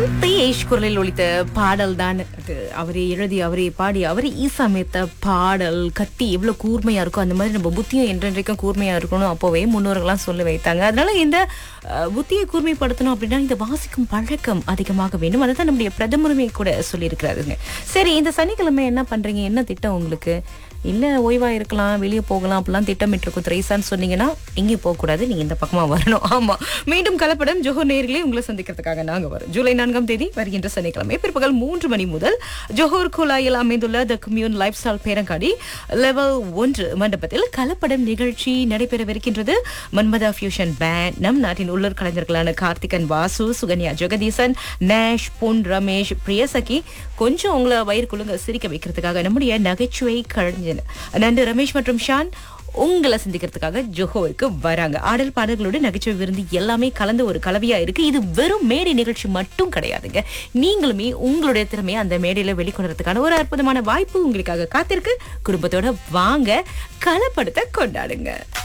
சாந்தேஷ் குரலில் ஒலித்த பாடல் தான் அது அவரே எழுதி அவரே பாடி அவரே ஈசமைத்த பாடல் கத்தி எவ்வளவு கூர்மையா இருக்கும் அந்த மாதிரி நம்ம புத்தியும் என்றென்றைக்கும் கூர்மையா இருக்கணும் அப்போவே முன்னோர்கள்லாம் சொல்லி வைத்தாங்க அதனால இந்த அஹ், புத்தியை கூர்மைப்படுத்தணும் அப்படின்னா இந்த வாசிக்கும் பழக்கம் அதிகமாக வேண்டும் அதுதான் நம்முடைய பிரதமருமே கூட சொல்லியிருக்கிறாருங்க சரி இந்த சனிக்கிழமை என்ன பண்றீங்க என்ன திட்டம் உங்களுக்கு இல்ல ஓய்வா இருக்கலாம் வெளியே போகலாம் அப்படிலாம் திட்டமிட்டு இருக்கும் திரைசான்னு சொன்னீங்கன்னா எங்கேயும் போகக்கூடாது நீங்க இந்த பக்கமா வரணும் ஆமா மீண்டும் கலப்படம் ஜோஹர் நேர்களே உங்களை சந்திக்கிறதுக்காக நாங்க வரோம் ஜூலை நான்காம் தேதி வருகின்ற சனிக்கிழமை பிற்பகல் மூன்று மணி முதல் ஜோஹர் குழாயில் அமைந்துள்ள த கம்யூன் லைஃப் ஸ்டைல் பேரங்காடி லெவல் ஒன்று மண்டபத்தில் கலப்படம் நிகழ்ச்சி நடைபெறவிருக்கின்றது மன்மதா ஃபியூஷன் பேண்ட் நம் நாட்டின் உள்ளூர் கலைஞர்களான கார்த்திகன் வாசு சுகன்யா ஜெகதீசன் நேஷ் பொன் ரமேஷ் பிரியசகி கொஞ்சம் உங்களை வயிறுக்குள்ளுங்க சிரிக்க வைக்கிறதுக்காக நம்முடைய நகைச்சுவை கலைஞர் நண்டு ரமேஷ் மற்றும் ஷான் உங்களை சந்திக்கிறதுக்காக ஜோஹோவுக்கு வராங்க ஆடல் பாடல்களோட நகைச்சுவை விருந்து எல்லாமே கலந்த ஒரு கலவையா இருக்கு இது வெறும் மேடை நிகழ்ச்சி மட்டும் கிடையாதுங்க நீங்களுமே உங்களுடைய திறமையை அந்த மேடையில வெளிக்கொணர்றதுக்கான ஒரு அற்புதமான வாய்ப்பு உங்களுக்காக காத்திருக்கு குடும்பத்தோட வாங்க கலப்படத்தை கொண்டாடுங்க